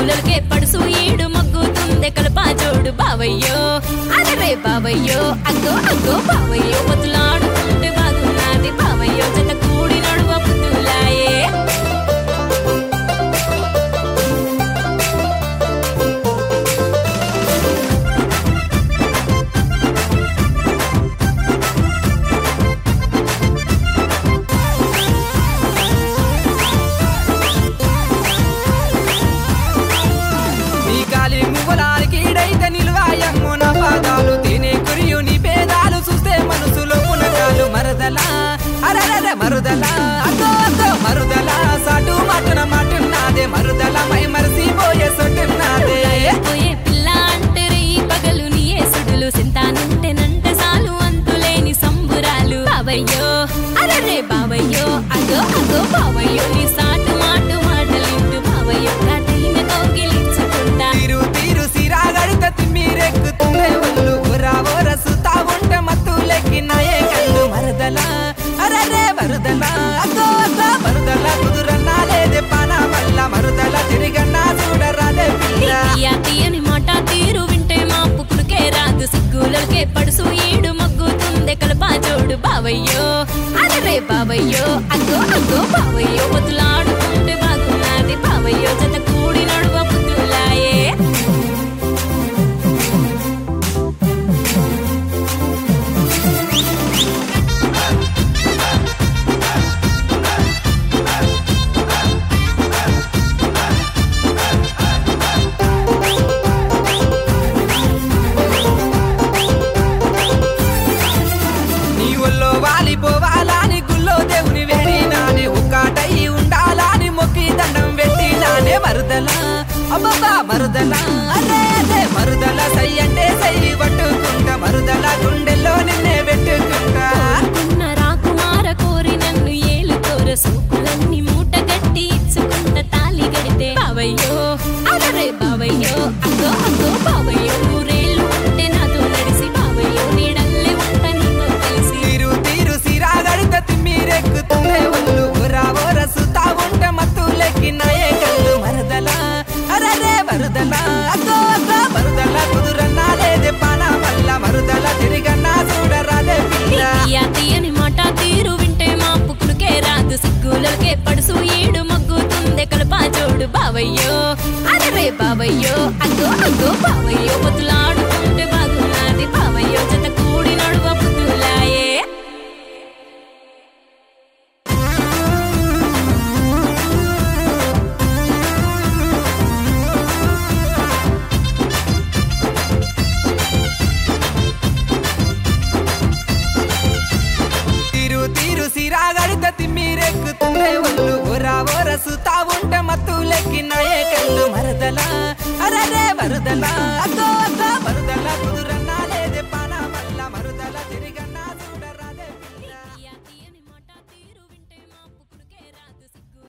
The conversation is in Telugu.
సిగ్గులకే పడుసు ఈడు మగ్గుతుందే కలపా చూడు బావయ్యో అరే బావయ్యో అగ్గో అగ్గో బావయ్యో వదులాడుకుంటే బాగున్నది బావయ్యో జత కూడి నడువ పుతులాయే నీ గాలి మువ్వలానికి ఈడైతే నిల్వాయమ్ము నా పాదాలు తినే కురియు నీ పేదాలు చూస్తే మనసులో పునకాలు మరదలా అరరర మరుదలా అదో అదో మరుదలా సాటు మాటున మాటున్నాదే మరుదల మై మరసిపోయే సొట్టున్నాదే పోయే పిల్ల అంటే రేయి పగలు నీ ఏసుడులు సింతానుంటేనంటే సాలు అంతులేని సంబురాలు బావయ్యో అరే బావయ్యో అగో అగో బావయ్యో నీ సాటు మాటు మాటలింటూ బావయ్యో కథీన కౌగిలించుకుంటా తీరు తీరు సిరాగడిత తిమ్మిరెక్కుతుందే ఒళ్ళు ఊరా ఊర సుతా ఉంటే మత్తు లెక్కినాయే కళ్ళు మరదలా అరరే మరుదలా అదో అదో మరుదలా కుదురన్నా లేదే పానా వల్ల మరుదల తిరిగన్నా చూడరాదే పిల్ల తీయ తీయని మాట తీరు వింటే మా పుక్కులకే రాదు సిగ్గులకే పడుసు ఈడు మగ్గుతుందే కలపా చూడు బావయ్యో అరే బావయ్యో అగ్గో అగ్గో బావయ్యో వదులాడుకుంటే బాగున్నది బావయ్యో జత కూడి నడువ పుతులాయే నీ ఒళ్ళో వాలిపోవాలని గుళ్ళో దేవుని వేడినానే ఒక్కటై ఉండాలని మొక్కి దండం పెట్టినానే మరుదలా అబ్బబ్బా మరుదలా అరే అరే మరుదల సై అంటే సై పట్టుకుంటా మరుదల గుండెల్లో నిన్నే పెట్టుకుంటా ఉన్న రాకుమార కోరి నన్ను ఏలు కోర సూకులన్నీ మూట గట్టి ఇచ్చుకుంట తాలి గడితే బావయ్యో అరే బావయ్యో అగ్గో అగ్గో బావయ్యో నూరేళ్ళు ఉంటే నాతో నడిసి బావయ్యో నీడల్లే ఉంట నీతో కలిసి తీరు తీరు సిరాగడిత తిమ్మిరెక్కుతుందే ఒళ్ళు ఊరా ఊర సుతా ఉంటే మత్తు లెక్కినాయే కళ్ళు మరదలా అరరే మరుదలా అదో అదో మరుదల కుదురన్నా లేదే పానా వల్ల మరుదల తిరిగన్నా చూడరాదే పిల్ల తీయ తీయని మాట తీరు వింటే మా పుక్కులకే రాదు సిగ్గులకే పడుసు ఈడు మగ్గుతుందే కలపా చూడు బావయ్యో అరే బావయ్యో అగ్గో అగ్గో బావయ్యో వదులాడుకుంటే బాగున్నది బావయ్యో జత కూడి నడువ పుతులాయే తీరు తీరు సిరాగడిత తిమ్మిరెక్కుతుందే ఒళ్ళు ఊరా ఊర సుతా ఉంటే మత్తు లెక్కినాయే కళ్ళు మరదలా అరరే మరుదలా